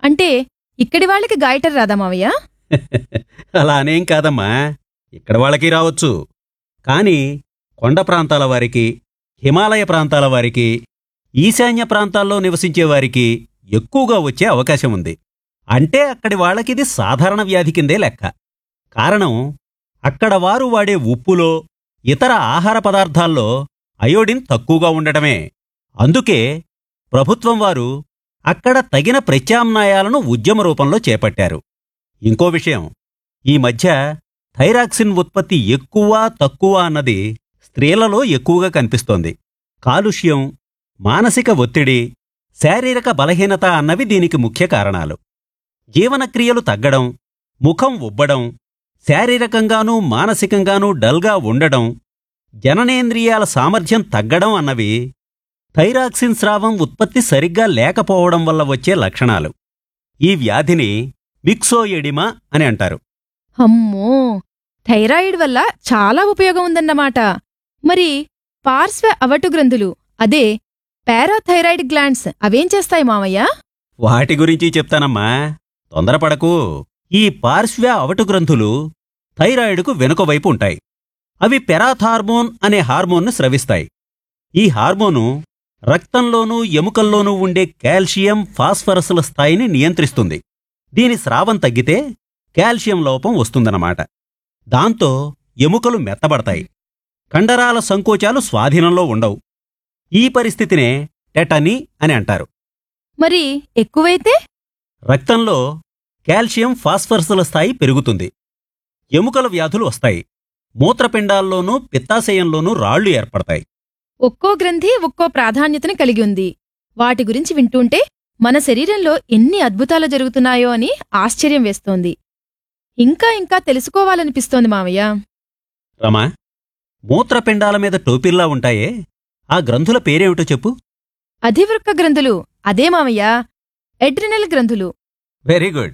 అంటే ఇక్కడి వాళ్ళకి గాయటర్ రాదా మావయ్య అలా అనేం కాదమ్మా ఇక్కడ వాళ్ళకి రావచ్చు కానీ కొండ ప్రాంతాల వారికి హిమాలయ ప్రాంతాల వారికి ఈశాన్య ప్రాంతాల్లో నివసించే వారికి ఎక్కువగా వచ్చే అవకాశం ఉంది అంటే అక్కడి వాళ్ళకిది సాధారణ వ్యాధి కిందే లెక్క కారణం అక్కడ వారు వాడే ఉప్పులో ఇతర ఆహార పదార్థాల్లో అయోడిన్ తక్కువగా ఉండటమే అందుకే ప్రభుత్వం వారు అక్కడ తగిన ప్రత్యామ్నాయాలను ఉద్యమ రూపంలో చేపట్టారు ఇంకో విషయం ఈ మధ్య థైరాక్సిన్ ఉత్పత్తి ఎక్కువ తక్కువ అన్నది స్త్రీలలో ఎక్కువగా కనిపిస్తోంది కాలుష్యం మానసిక ఒత్తిడి శారీరక బలహీనత అన్నవి దీనికి ముఖ్య కారణాలు జీవనక్రియలు తగ్గడం ముఖం ఉబ్బడం శారీరకంగానూ మానసికంగానూ డల్గా ఉండడం జననేంద్రియాల సామర్థ్యం తగ్గడం అన్నవి థైరాక్సిన్ స్రావం ఉత్పత్తి సరిగ్గా లేకపోవడం వల్ల వచ్చే లక్షణాలు ఈ వ్యాధిని మిక్సోఎడిమా అని అంటారు అమ్మో థైరాయిడ్ వల్ల చాలా ఉపయోగం ఉందన్నమాట మరి పార్శ్వ అవటు గ్రంథులు అదే పారాథైరాయిడ్ గ్లాండ్స్ అవేం చేస్తాయి మావయ్య వాటి గురించి చెప్తానమ్మా తొందరపడకు ఈ పార్శ్వ అవటు గ్రంథులు థైరాయిడ్కు వెనుక వైపు ఉంటాయి అవి పెరాథార్మోన్ అనే హార్మోన్ను స్రవిస్తాయి ఈ హార్మోను రక్తంలోనూ ఎముకల్లోనూ ఉండే కాల్షియం ఫాస్ఫరస్ల స్థాయిని నియంత్రిస్తుంది దీని స్రావం తగ్గితే కాల్షియం లోపం వస్తుందన్నమాట దాంతో ఎముకలు మెత్తబడతాయి కండరాల సంకోచాలు స్వాధీనంలో ఉండవు ఈ పరిస్థితినే టెటనీ అని అంటారు మరి ఎక్కువైతే రక్తంలో కాల్షియం ఫాస్ఫరస్ల స్థాయి పెరుగుతుంది ఎముకల వ్యాధులు వస్తాయి మూత్రపిండాల్లోనూ పిత్తాశయంలోనూ రాళ్లు ఏర్పడతాయి ఒక్కో గ్రంథి ఒక్కో ప్రాధాన్యతని కలిగి ఉంది వాటి గురించి వింటుంటే మన శరీరంలో ఎన్ని అద్భుతాలు జరుగుతున్నాయో అని ఆశ్చర్యం వేస్తోంది ఇంకా ఇంకా తెలుసుకోవాలనిపిస్తోంది మావయ్య రమా మూత్రపిండాల మీద టోపీల్లా ఉంటాయే ఆ గ్రంథుల పేరేమిటో చెప్పు అధివృక్క గ్రంథులు అదే మావయ్య ఎడ్రినల్ గ్రంథులు వెరీ గుడ్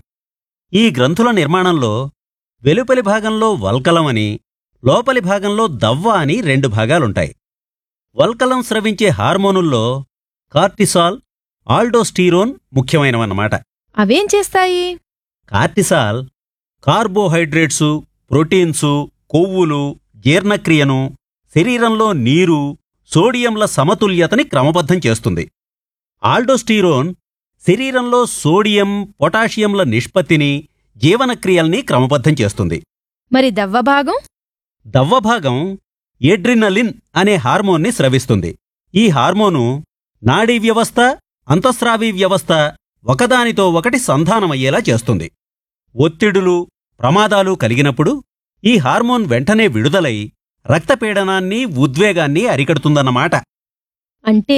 ఈ గ్రంథుల నిర్మాణంలో వెలుపలి భాగంలో వల్కలం అని లోపలి భాగంలో దవ్వ అని రెండు భాగాలుంటాయి వల్కలం స్రవించే హార్మోనుల్లో కార్టిసాల్ ఆల్డోస్టీరోన్ ముఖ్యమైనవన్నమాట అవేం చేస్తాయి కార్టిసాల్ కార్బోహైడ్రేట్సు ప్రోటీన్సు కొవ్వులు జీర్ణక్రియను శరీరంలో నీరు సోడియంల సమతుల్యతని క్రమబద్ధం చేస్తుంది ఆల్డోస్టీరోన్ శరీరంలో సోడియం పొటాషియంల నిష్పత్తిని జీవనక్రియల్ని క్రమబద్ధం చేస్తుంది మరి దవ్వ భాగం దవ్వభాగం ఎడ్రినలిన్ అనే హార్మోన్ని స్రవిస్తుంది ఈ హార్మోను నాడీ వ్యవస్థ అంతఃస్రావి వ్యవస్థ ఒకదానితో ఒకటి సంధానమయ్యేలా చేస్తుంది ఒత్తిడులు ప్రమాదాలు కలిగినప్పుడు ఈ హార్మోన్ వెంటనే విడుదలై రక్తపీడనాన్ని ఉద్వేగాన్ని అరికడుతుందన్నమాట అంటే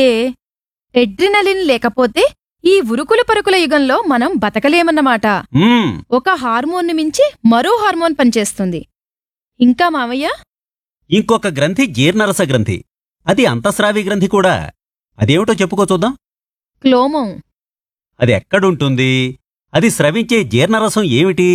ఎడ్రినలిన్ లేకపోతే ఈ ఉరుకుల పరుకుల యుగంలో మనం బతకలేమన్నమాట మ్మ్, ఒక హార్మోన్ను మించి మరో హార్మోన్ పనిచేస్తుంది ఇంకా మావయ్య ఇంకొక గ్రంథి జీర్ణరస గ్రంథి అది అంతఃస్రావి గ్రంథి కూడా అదేమిటో చెప్పుకో చూద్దాం క్లోమం అది ఎక్కడుంటుంది అది స్రవించే జీర్ణరసం ఏమిటి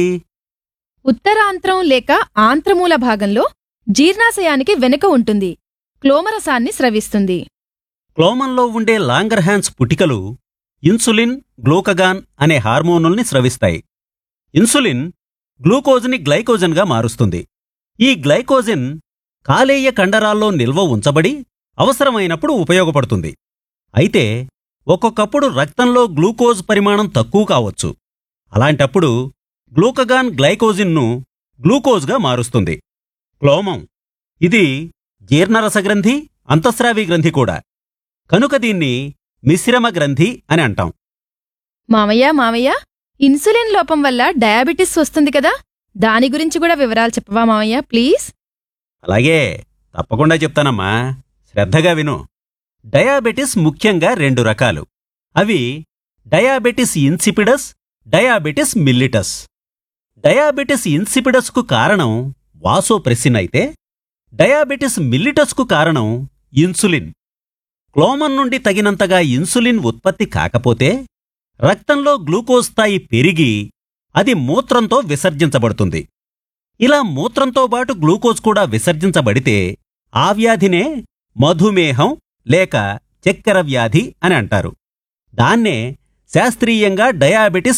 ఉత్తరాంత్రం లేక ఆంత్రమూల భాగంలో జీర్ణాశయానికి వెనుక ఉంటుంది క్లోమరసాన్ని స్రవిస్తుంది క్లోమంలో ఉండే లాంగర్హాన్స్ పుటికలు ఇన్సులిన్ గ్లూకగాన్ అనే హార్మోనుల్ని స్రవిస్తాయి ఇన్సులిన్ గ్లూకోజ్ని గ్లైకోజన్గా మారుస్తుంది ఈ గ్లైకోజన్ కాలేయ కండరాల్లో నిల్వ ఉంచబడి అవసరమైనప్పుడు ఉపయోగపడుతుంది అయితే ఒక్కొక్కప్పుడు రక్తంలో గ్లూకోజ్ పరిమాణం తక్కువ కావచ్చు అలాంటప్పుడు గ్లూకగాన్ గ్లైకోజిన్ను గ్లూకోజ్గా మారుస్తుంది క్లోమం ఇది జీర్ణరస గ్రంథి అంతఃస్రావి గ్రంథి కూడా కనుక దీన్ని మిశ్రమ గ్రంథి అని అంటాం మామయ్య మామయ్య ఇన్సులిన్ లోపం వల్ల డయాబెటిస్ వస్తుంది కదా దాని గురించి కూడా వివరాలు చెప్పవా మామయ్య ప్లీజ్ అలాగే తప్పకుండా చెప్తానమ్మా శ్రద్ధగా విను డయాబెటిస్ ముఖ్యంగా రెండు రకాలు అవి diabetes insipidus diabetes mellitus diabetes ఇన్సిపిడస్కు కారణం వాసోప్రెసిన్ అయితే డయాబెటిస్ మిల్లిటస్కు కారణం ఇన్సులిన్ క్లోమన్ నుండి తగినంతగా ఇన్సులిన్ ఉత్పత్తి కాకపోతే రక్తంలో గ్లూకోజ్ స్థాయి పెరిగి అది మూత్రంతో విసర్జించబడుతుంది ఇలా మూత్రంతో పాటు గ్లూకోజ్ కూడా విసర్జించబడితే ఆ వ్యాధినే మధుమేహం లేక చక్కెర వ్యాధి అని అంటారు దాన్నే శాస్త్రీయంగా డయాబెటిస్